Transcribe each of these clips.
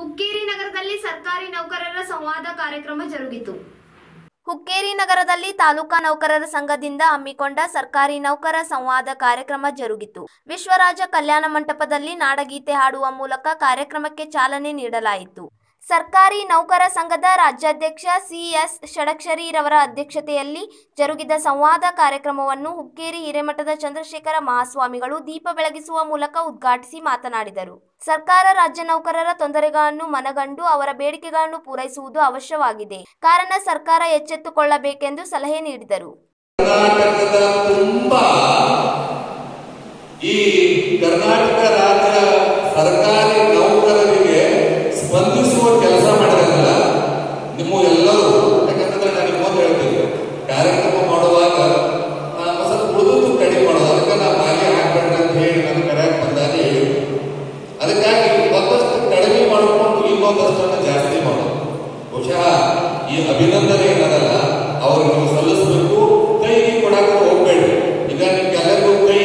ಹುಕ್ಕೇರಿ ನಗರದಲ್ಲಿ ಸರ್ಕಾರಿ ನೌಕರರ ಸಂವಾದ ಕಾರ್ಯಕ್ರಮ ಜರುಗಿತು ಹುಕ್ಕೇರಿ ನಗರದಲ್ಲಿ ತಾಲೂಕಾ ನೌಕರರ ಸಂಘದಿಂದ ಹಮ್ಮಿಕೊಂಡ ಸರ್ಕಾರಿ ನೌಕರ ಸಂವಾದ ಕಾರ್ಯಕ್ರಮ ಜರುಗಿತು ವಿಶ್ವರಾಜ ಕಲ್ಯಾಣ ಮಂಟಪದಲ್ಲಿ ನಾಡಗೀತೆ ಹಾಡುವ ಮೂಲಕ ಕಾರ್ಯಕ್ರಮಕ್ಕೆ ಚಾಲನೆ ನೀಡಲಾಯಿತು ಸರ್ಕಾರಿ ನೌಕರ ಸಂಘದ ರಾಜ್ಯಾಧ್ಯಕ್ಷ ಸಿಎಸ್ ಷಡಕ್ಷರಿರವರ ಅಧ್ಯಕ್ಷತೆಯಲ್ಲಿ ಜರುಗಿದ ಸಂವಾದ ಕಾರ್ಯಕ್ರಮವನ್ನು ಹುಕ್ಕೇರಿ ಹಿರೇಮಠದ ಚಂದ್ರಶೇಖರ ಮಹಾಸ್ವಾಮಿಗಳು ದೀಪ ಬೆಳಗಿಸುವ ಮೂಲಕ ಉದ್ಘಾಟಿಸಿ ಮಾತನಾಡಿದರು ಸರ್ಕಾರ ರಾಜ್ಯ ನೌಕರರ ತೊಂದರೆಗಳನ್ನು ಮನಗಂಡು ಅವರ ಬೇಡಿಕೆಗಳನ್ನು ಪೂರೈಸುವುದು ಅವಶ್ಯವಾಗಿದೆ ಕಾರಣ ಸರ್ಕಾರ ಎಚ್ಚೆತ್ತುಕೊಳ್ಳಬೇಕೆಂದು ಸಲಹೆ ನೀಡಿದರು ಕರ್ನಾಟಕದ ತುಂಬಾ ಈ ಕರ್ನಾಟಕ ರಾಜ್ಯ ಸರ್ಕಾರಿ ನೌಕರರಿಗೆ ಸ್ಪಂದಿಸುವ ಕೆಲಸ ಮಾಡಿದ್ರಲ್ಲ ನಿಮ್ಮ ಎಲ್ಲರೂ ಯಾಕಂತಂದ್ರೆ ನಾನು ಮೊದಲು ಹೇಳ್ತೀನಿ ಕಾರ್ಯಕ್ರಮ ಮಾಡುವಾಗ ಆ, ಒಂದ್ ಸ್ವಲ್ಪ ಉಳಿದು ಕಡಿಮೆ ಮಾಡೋದು ಅದಕ್ಕೆ ನಾ ಬಾಗಿ ಹಾಕ್ಬೇಡ್ರಿ ಅಂತ ಹೇಳಿ ನನ್ನ ಕರೆಯಾಗ ಬಂದಾಗ ಹೇಳಿ ಅದಕ್ಕಾಗಿ ಒಂದಷ್ಟು ಕಡಿಮೆ ಮಾಡಿಕೊಂಡು ಇನ್ನೊಂದಷ್ಟನ್ನು ಜಾಸ್ತಿ ಮಾಡೋದು ಬಹುಶಃ ಈ ಅಭಿನಂದನೆ ಏನದಲ್ಲ ಅವ್ರಿಗೆ ನೀವು ಸಲ್ಲಿಸಬೇಕು ಕೈ ಕೊಡಕ್ಕೆ ಹೋಗ್ಬೇಡ್ರಿ ಈಗ ನಿಮ್ಗೆಲ್ಲರಿಗೂ ಕೈ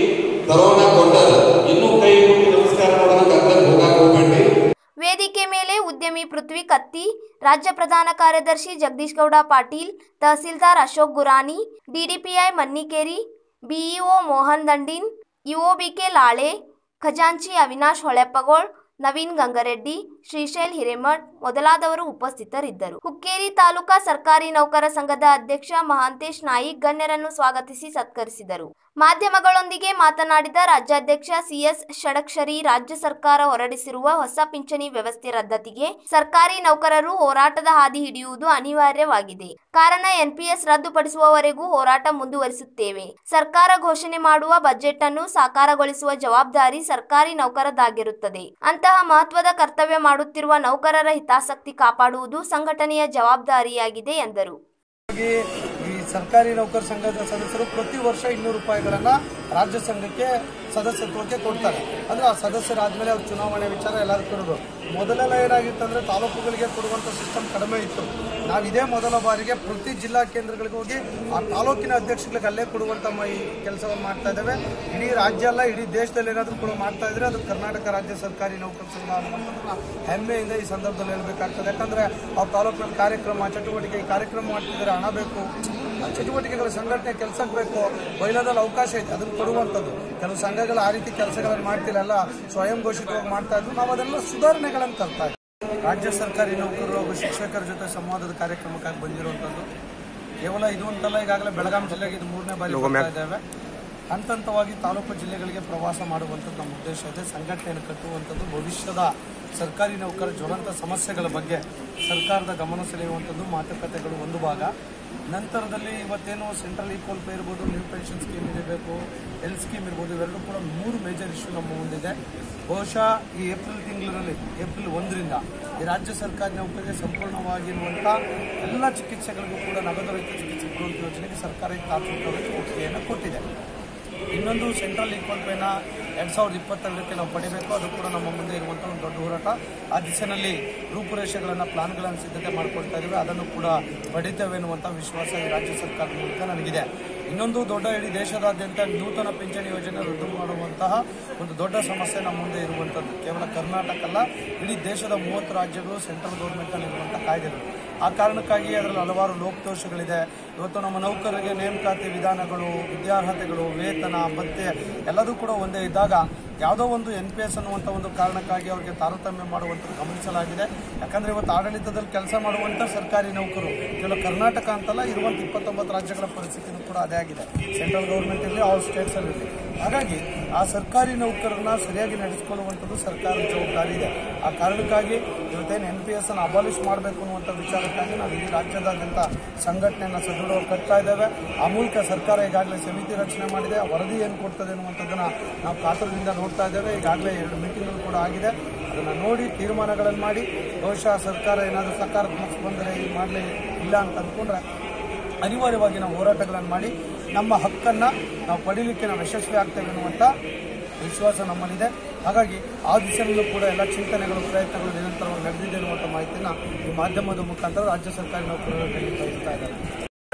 ಕರೋನಾ ಕೊಟ್ಟದ ಇನ್ನೂ ಕೈ ಮುಟ್ಟಿ ನಮಸ್ಕಾರ ಮಾಡೋದಕ್ಕೆ ಅರ್ಧಕ್ಕೆ ಹೋಗಕ್ಕೆ ಹೋಗ್ಬೇಡ್ರಿ ವೇದಿಕೆ ಮೇಲೆ ಉದ್ಯಮಿ ಪೃಥ್ವಿ ಕತ್ತಿ ರಾಜ್ಯ ಪ್ರಧಾನ ಕಾರ್ಯದರ್ಶಿ ಜಗದೀಶ್ ಗೌಡ ಪಾಟೀಲ್ ತಹಸೀಲ್ದಾರ್ Ashok Gurani DDPI Mannikeri BEO Mohan Dandin EOBK Lale ಖಜಾಂಚಿ ಅವಿನಾಶ್ ಹೊಳೆಪ್ಪಗೋಳ್ ನವೀನ್ ಗಂಗರೆಡ್ಡಿ ಶ್ರೀಶೈಲ್ ಹಿರೇಮಠ್ ಮೊದಲಾದವರು ಉಪಸ್ಥಿತರಿದ್ದರು ಹುಕ್ಕೇರಿ ತಾಲೂಕಾ ಸರ್ಕಾರಿ ನೌಕರ ಸಂಘದ ಅಧ್ಯಕ್ಷ ಮಹಾಂತೇಶ್ ನಾಯಿಕ್ ಗಣ್ಯರನ್ನು ಸ್ವಾಗತಿಸಿ ಸತ್ಕರಿಸಿದರು ಮಾಧ್ಯಮಗಳೊಂದಿಗೆ ಮಾತನಾಡಿದ ರಾಜ್ಯಾಧ್ಯಕ್ಷ ಸಿಎಸ್ ಷಡಕ್ಷರಿ ರಾಜ್ಯ ಸರ್ಕಾರ ಹೊರಡಿಸಿರುವ ಹೊಸ ಪಿಂಚಣಿ ವ್ಯವಸ್ಥೆ ರದ್ದತಿಗೆ ಸರ್ಕಾರಿ ನೌಕರರು ಹೋರಾಟದ ಹಾದಿ ಹಿಡಿಯುವುದು ಅನಿವಾರ್ಯವಾಗಿದೆ ಕಾರಣ ಎನ್ಪಿಎಸ್ ರದ್ದುಪಡಿಸುವವರೆಗೂ ಹೋರಾಟ ಮುಂದುವರಿಸುತ್ತೇವೆ ಸರ್ಕಾರ ಘೋಷಣೆ ಮಾಡುವ ಬಜೆಟ್ ಅನ್ನು ಸಾಕಾರಗೊಳಿಸುವ ಜವಾಬ್ದಾರಿ ಸರ್ಕಾರಿ ನೌಕರದಾಗಿರುತ್ತದೆ ಅಂತಹ ಮಹತ್ವದ ಕರ್ತವ್ಯ ಮಾಡುತ್ತಿರುವ ನೌಕರರ ಹಿತಾಸಕ್ತಿ ಕಾಪಾಡುವುದು ಸಂಘಟನೆಯ ಜವಾಬ್ದಾರಿಯಾಗಿದೆ ಎಂದರು ಹಾಗಾಗಿ ಈ ಸರ್ಕಾರಿ ನೌಕರ ಸಂಘದ ಸದಸ್ಯರು ಪ್ರತಿ ವರ್ಷ ಇನ್ನೂರು ರೂಪಾಯಿಗಳನ್ನ ರಾಜ್ಯ ಸಂಘಕ್ಕೆ ಸದಸ್ಯತ್ವಕ್ಕೆ ಕೊಡ್ತಾರೆ ಅಂದ್ರೆ ಆ ಸದಸ್ಯರಾದ್ಮೇಲೆ ಅವ್ರ ಚುನಾವಣೆ ವಿಚಾರ ಎಲ್ಲರೂ ಕೊಡೋದು ಮೊದಲೆಲ್ಲ ಏನಾಗಿತ್ತು ಅಂದ್ರೆ ತಾಲೂಕುಗಳಿಗೆ ಕೊಡುವಂತ ಸಿಸ್ಟಮ್ ಕಡಿಮೆ ಇತ್ತು ನಾವು ಇದೇ ಮೊದಲ ಬಾರಿಗೆ ಪ್ರತಿ ಜಿಲ್ಲಾ ಕೇಂದ್ರಗಳಿಗೆ ಹೋಗಿ ಆ ತಾಲೂಕಿನ ಅಧ್ಯಕ್ಷಗಳಿಗೆ ಅಲ್ಲೇ ಕೊಡುವಂತ ಮ- ಈ ಕೆಲಸವನ್ನು ಮಾಡ್ತಾ ಇದ್ದೇವೆ ಇಡೀ ರಾಜ್ಯ ಅಲ್ಲ ಇಡೀ ದೇಶದಲ್ಲಿ ಏನಾದರೂ ಕೂಡ ಮಾಡ್ತಾ ಇದ್ರೆ ಅದು ಕರ್ನಾಟಕ ರಾಜ್ಯ ಸರ್ಕಾರಿ ನೌಕರ ಸಂಘ ಅನ್ನುವಂಥದ್ದನ್ನ ಹೆಮ್ಮೆಯಿಂದ ಈ ಸಂದರ್ಭದಲ್ಲಿ ಹೇಳಬೇಕಾಗ್ತದೆ ಯಾಕಂದ್ರೆ ಅವ್ರ ತಾಲೂಕಿನಲ್ಲಿ ಕಾರ್ಯಕ್ರಮ ಚಟುವಟಿಕೆ ಈ ಕಾರ್ಯಕ್ರಮ ಮಾಡ್ತಿದ್ದಾರೆ ಹಣ ಬೇಕು ಆ ಚಟುವಟಿಕೆಗಳ ಸಂಘಟನೆ ಕೆಲಸಕ್ಕೆ ಬೇಕು ಬಯಲದಲ್ಲಿ ಅವಕಾಶ ಐತೆ ಅದನ್ನು ಕೊಡುವಂಥದ್ದು ಕೆಲವು ಸಂಘಗಳು ಆ ರೀತಿ ಕೆಲಸಗಳನ್ನು ಮಾಡ್ತಿಲ್ಲ ಎಲ್ಲ ಸ್ವಯಂ ಘೋಷಿತವಾಗಿ ಮಾಡ್ತಾ ಇದ್ರು ನಾವು ಅದೆಲ್ಲ ಸುಧಾರಣೆಗಳನ್ನು ತರ್ತಾ ಇದ್ದೀವಿ ರಾಜ್ಯ ಸರ್ಕಾರಿ ನೌಕರರು ಹಾಗೂ ಶಿಕ್ಷಕರ ಜೊತೆ ಸಂವಾದದ ಕಾರ್ಯಕ್ರಮಕ್ಕಾಗಿ ಬಂದಿರುವಂಥದ್ದು ಕೇವಲ ಇದು ಅಂತಲ್ಲ ಈಗಾಗಲೇ ಬೆಳಗಾಂ ಜಿಲ್ಲೆಗೆ ಇದು ಮೂರನೇ ಬಾರಿ ಬರ್ತಾ ಇದ್ದೇವೆ ಹಂತ ಹಂತವಾಗಿ ತಾಲೂಕು ಜಿಲ್ಲೆಗಳಿಗೆ ಪ್ರವಾಸ ಮಾಡುವಂಥದ್ದು ನಮ್ಮ ಉದ್ದೇಶ ಇದೆ ಸಂಘಟನೆಯನ್ನು ಕಟ್ಟುವಂಥದ್ದು ಭವಿಷ್ಯದ ಸರ್ಕಾರಿ ನೌಕರ ಜ್ವಲಂತ ಸಮಸ್ಯೆಗಳ ಬಗ್ಗೆ ಸರ್ಕಾರದ ಗಮನ ಸೆಳೆಯುವಂಥದ್ದು ಮಾತುಕತೆಗಳು ಒಂದು ಭಾಗ ನಂತರದಲ್ಲಿ ಇವತ್ತೇನು ಸೆಂಟ್ರಲ್ ಈಕ್ವಲ್ ಪೇ ಇರ್ಬೋದು ನ್ಯೂ ಪೆನ್ಷನ್ ಸ್ಕೀಮ್ ಇರಬೇಕು ಹೆಲ್ತ್ ಸ್ಕೀಮ್ ಇರ್ಬೋದು ಇವೆರಡೂ ಕೂಡ ಮೂರು ಮೇಜರ್ ಇಶ್ಯೂ ನಮ್ಮ ಮುಂದಿದೆ ಬಹುಶಃ ಈ ಏಪ್ರಿಲ್ ತಿಂಗಳಿನಲ್ಲಿ ಏಪ್ರಿಲ್ ಒಂದರಿಂದ ಈ ರಾಜ್ಯ ಸರ್ಕಾರಿ ನೌಕರಿಗೆ ಸಂಪೂರ್ಣವಾಗಿರುವಂಥ ಎಲ್ಲ ಚಿಕಿತ್ಸೆಗಳಿಗೂ ಕೂಡ ನಗದು ರಹಿತ ಚಿಕಿತ್ಸೆ ಕೊಡುವಂಥ ಯೋಜನೆಗೆ ಸರ್ಕಾರ ಈಗ ತಾತ್ವಿಕವಾಗಿ ಒಪ್ಪಿಗೆಯನ್ನು ಕೊಟ್ಟಿದೆ ಇನ್ನೊಂದು ಸೆಂಟ್ರಲ್ ಈಕ್ವಲ್ ಪೇನ ಎರಡ್ ಸಾವಿರದ ಇಪ್ಪತ್ತೆರಡಕ್ಕೆ ನಾವು ಪಡಿಬೇಕು ಅದು ಕೂಡ ನಮ್ಮ ಮುಂದೆ ಇರುವಂಥ ಒಂದು ದೊಡ್ಡ ಹೋರಾಟ ಆ ದಿಶೆಯಲ್ಲಿ ರೂಪುರೇಷೆಗಳನ್ನು ಪ್ಲಾನ್ಗಳನ್ನು ಸಿದ್ಧತೆ ಮಾಡ್ಕೊಳ್ತಾ ಇದ್ದೀವಿ ಅದನ್ನು ಕೂಡ ಪಡಿತೇವೆ ಎನ್ನುವಂಥ ವಿಶ್ವಾಸ ಈ ರಾಜ್ಯ ಸರ್ಕಾರದ ಮೂಲಕ ನನಗಿದೆ ಇನ್ನೊಂದು ದೊಡ್ಡ ಇಡೀ ದೇಶದಾದ್ಯಂತ ನೂತನ ಪಿಂಚಣಿ ಯೋಜನೆ ರದ್ದು ಮಾಡುವಂತಹ ಒಂದು ದೊಡ್ಡ ಸಮಸ್ಯೆ ನಮ್ಮ ಮುಂದೆ ಇರುವಂಥದ್ದು ಕೇವಲ ಕರ್ನಾಟಕ ಅಲ್ಲ ಇಡೀ ದೇಶದ ಮೂವತ್ತು ರಾಜ್ಯಗಳು ಸೆಂಟ್ರಲ್ ಗೌರ್ಮೆಂಟಲ್ಲಿ ಇರುವಂಥ ಕಾಯ್ದೆಗಳು ಆ ಕಾರಣಕ್ಕಾಗಿ ಅದರಲ್ಲಿ ಹಲವಾರು ಲೋಪದೋಷಗಳಿದೆ ಇವತ್ತು ನಮ್ಮ ನೌಕರರಿಗೆ ನೇಮಕಾತಿ ವಿಧಾನಗಳು ವಿದ್ಯಾರ್ಹತೆಗಳು ವೇತನ ಭತ್ಯೆ ಎಲ್ಲದೂ ಕೂಡ ಒಂದೇ ಇದ್ದಾಗ ಯಾವುದೋ ಒಂದು ಎನ್ ಪಿ ಎಸ್ ಅನ್ನುವಂಥ ಒಂದು ಕಾರಣಕ್ಕಾಗಿ ಅವರಿಗೆ ತಾರತಮ್ಯ ಮಾಡುವಂಥದ್ದು ಗಮನಿಸಲಾಗಿದೆ ಯಾಕಂದ್ರೆ ಇವತ್ತು ಆಡಳಿತದಲ್ಲಿ ಕೆಲಸ ಮಾಡುವಂಥ ಸರ್ಕಾರಿ ನೌಕರು ಕೇವಲ ಕರ್ನಾಟಕ ಅಂತಲ್ಲ ಇರುವಂಥ ಇಪ್ಪತ್ತೊಂಬತ್ತು ರಾಜ್ಯಗಳ ಪರಿಸ್ಥಿತಿನೂ ಕೂಡ ಅದೇ ಆಗಿದೆ ಸೆಂಟ್ರಲ್ ಗೌರ್ಮೆಂಟ್ ಇರಲಿ ಆಲ್ ಸ್ಟೇಟ್ಸ್ ಅಲ್ಲಿ ಇರಲಿ ಹಾಗಾಗಿ ಆ ಸರ್ಕಾರಿ ನೌಕರರನ್ನ ಸರಿಯಾಗಿ ನಡೆಸಿಕೊಳ್ಳುವಂಥದ್ದು ಸರ್ಕಾರದ ಜವಾಬ್ದಾರಿ ಇದೆ ಆ ಕಾರಣಕ್ಕಾಗಿ ಇವತ್ತೇನು ಎನ್ ಪಿ ಎಸ್ ಅನ್ನು ಅಬಾಲಿಷ್ ಮಾಡಬೇಕು ಅನ್ನುವಂಥ ವಿಚಾರಕ್ಕಾಗಿ ನಾವು ಇಡೀ ರಾಜ್ಯದಾದ್ಯಂತ ಸಂಘಟನೆಯನ್ನು ಸದೃಢವಾಗಿ ಕಟ್ತಾ ಇದ್ದೇವೆ ಆ ಮೂಲಕ ಸರ್ಕಾರ ಈಗಾಗಲೇ ಸಮಿತಿ ರಚನೆ ಮಾಡಿದೆ ಆ ವರದಿ ಏನು ಕೊಡ್ತದೆ ಅನ್ನುವಂಥದ್ದನ್ನ ನಾವು ಕಾತರದಿಂದ ನೋಡ್ತಾ ಇದ್ದೇವೆ ಈಗಾಗಲೇ ಎರಡು ಮೀಟಿಂಗ್ಗಳು ಕೂಡ ಆಗಿದೆ ಅದನ್ನು ನೋಡಿ ತೀರ್ಮಾನಗಳನ್ನು ಮಾಡಿ ಬಹುಶಃ ಸರ್ಕಾರ ಏನಾದರೂ ಸಕಾರಾತ್ಮಕ ಸ್ಪಂದನೆ ಮಾಡಲಿ ಇಲ್ಲ ಅಂತ ಅಂದ್ಕೊಂಡ್ರೆ ಅನಿವಾರ್ಯವಾಗಿ ನಾವು ಹೋರಾಟಗಳನ್ನು ಮಾಡಿ ನಮ್ಮ ಹಕ್ಕನ್ನು ನಾವು ಪಡೀಲಿಕ್ಕೆ ನಾವು ಯಶಸ್ವಿ ಆಗ್ತೇವೆ ಅನ್ನುವಂಥ ವಿಶ್ವಾಸ ನಮ್ಮಲ್ಲಿದೆ ಹಾಗಾಗಿ ಆ ದಿಶೆಯಲ್ಲೂ ಕೂಡ ಎಲ್ಲ ಚಿಂತನೆಗಳು ಪ್ರಯತ್ನಗಳು ನಿರಂತರವಾಗಿ ನಡೆದಿದೆ ಅನ್ನುವಂಥ ಮಾಹಿತಿಯನ್ನು ಈ ಮಾಧ್ಯಮದ ಮುಖಾಂತರ ರಾಜ್ಯ ಸರ್ಕಾರಿ ನೌಕರರ ಕೈಗೆ ತಲುಪ್ತಾ ಇದ್ದಾರೆ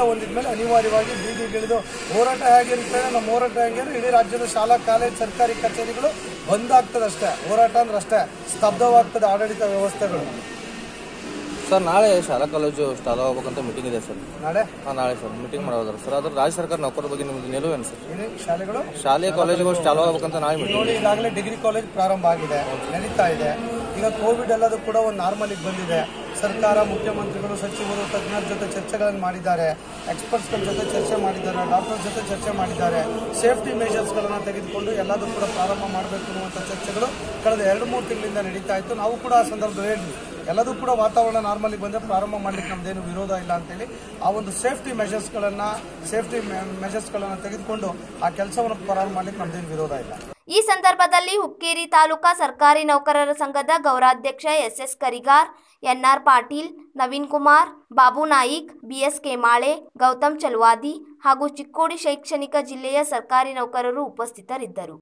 ಒಂದಿದ್ಮೇಲೆ ಅನಿವಾರ್ಯವಾಗಿ ಬೀದಿಗಿಳಿದು ಹೋರಾಟ ಹೇಗಿರ್ತದೆ ನಮ್ಮ ಹೋರಾಟ ಹೆಂಗಿದ್ರೆ ಇಡೀ ರಾಜ್ಯದ ಶಾಲಾ ಕಾಲೇಜ್ ಸರ್ಕಾರಿ ಕಚೇರಿಗಳು ಬಂದ್ ಆಗ್ತದೆ ಅಷ್ಟೇ ಹೋರಾಟ ಅಂದ್ರೆ ಅಷ್ಟೇ ಸ್ತಬ್ಧವಾಗ್ತದೆ ಆಡಳಿತ ವ್ಯವಸ್ಥೆಗಳು ಸರ್ ನಾಳೆ ಶಾಲಾ ಕಾಲೇಜು ಚಾಲು ಆಗ್ಬೇಕಂತ ಮೀಟಿಂಗ್ ಇದೆ ಸರ್ ನಾಳೆ ಹಾಂ ನಾಳೆ ಸರ್ ಮೀಟಿಂಗ್ ಮಾಡೋದ್ರ ಸರ್ ಅದ್ರ ರಾಜ್ಯ ಸರ್ಕಾರ ನೌಕರ ಬಗ್ಗೆ ನಿಮ್ದು ನಿಲುವೇನು ಸರ್ ಇಡೀ ಶಾಲೆಗಳು ಶಾಲೆ ಕಾಲೇಜುಗಳು ಚಾಲು ಆಗ್ಬೇಕಂತ ನಾಳೆ ಮೀಟಿಂಗ್ ನೋಡಿ ಈಗಾಗಲೇ ಡಿಗ್ರಿ ಕಾಲೇಜ್ ಪ್ರಾರಂಭ ಆಗಿದೆ ನಡೀತಾ ಇದೆ ಈಗ ಕೋವಿಡ್ ಎಲ್ಲದೂ ಕೂಡ ಒಂದು ನಾರ್ಮಲಿಗೆ ಬಂದಿದೆ ಸರ್ಕಾರ ಮುಖ್ಯಮಂತ್ರಿಗಳು ಸಚಿವರು ತಜ್ಞರ ಜೊತೆ ಚರ್ಚೆಗಳನ್ನು ಮಾಡಿದ್ದಾರೆ ಎಕ್ಸ್ಪರ್ಟ್ಸ್ಗಳ ಜೊತೆ ಚರ್ಚೆ ಮಾಡಿದ್ದಾರೆ ಡಾಕ್ಟರ್ ಜೊತೆ ಚರ್ಚೆ ಮಾಡಿದ್ದಾರೆ ಸೇಫ್ಟಿ ಮೆಷರ್ಸ್ಗಳನ್ನು ತೆಗೆದುಕೊಂಡು ಎಲ್ಲದೂ ಕೂಡ ಪ್ರಾರಂಭ ಮಾಡಬೇಕು ಅನ್ನುವಂಥ ಚರ್ಚೆಗಳು ಕಳೆದ ಎರಡು ಮೂರು ತಿಂಗಳಿಂದ ನಡೀತಾ ಇತ್ತು ನಾವು ಕೂಡ ಆ ಸಂದರ್ಭದಲ್ಲಿ ಹೇಳಿದ್ವಿ ಎಲ್ಲದೂ ಕೂಡ ವಾತಾವರಣ ನಾರ್ಮಲಿಗೆ ಬಂದರೆ ಪ್ರಾರಂಭ ಮಾಡಲಿಕ್ಕೆ ನಮ್ದೇನು ವಿರೋಧ ಇಲ್ಲ ಅಂತೇಳಿ ಆ ಒಂದು ಸೇಫ್ಟಿ ಮೆಷರ್ಸ್ಗಳನ್ನು ಸೇಫ್ಟಿ ಮೆಷರ್ಸ್ಗಳನ್ನು ತೆಗೆದುಕೊಂಡು ಆ ಕೆಲಸವನ್ನು ಪ್ರಾರಂಭ ಮಾಡಲಿಕ್ಕೆ ನಮ್ದೇನು ವಿರೋಧ ಇಲ್ಲ ಈ ಸಂದರ್ಭದಲ್ಲಿ ಹುಕ್ಕೇರಿ ತಾಲೂಕಾ ಸರ್ಕಾರಿ ನೌಕರರ ಸಂಘದ ಗೌರಾಧ್ಯಕ್ಷ SS Karigar NR Patil Naveen Kumar Babu Naik BS Kemale Gautam Chalavadi ಹಾಗೂ ಚಿಕ್ಕೋಡಿ ಶೈಕ್ಷಣಿಕ ಜಿಲ್ಲೆಯ ಸರ್ಕಾರಿ ನೌಕರರು ಉಪಸ್ಥಿತರಿದ್ದರು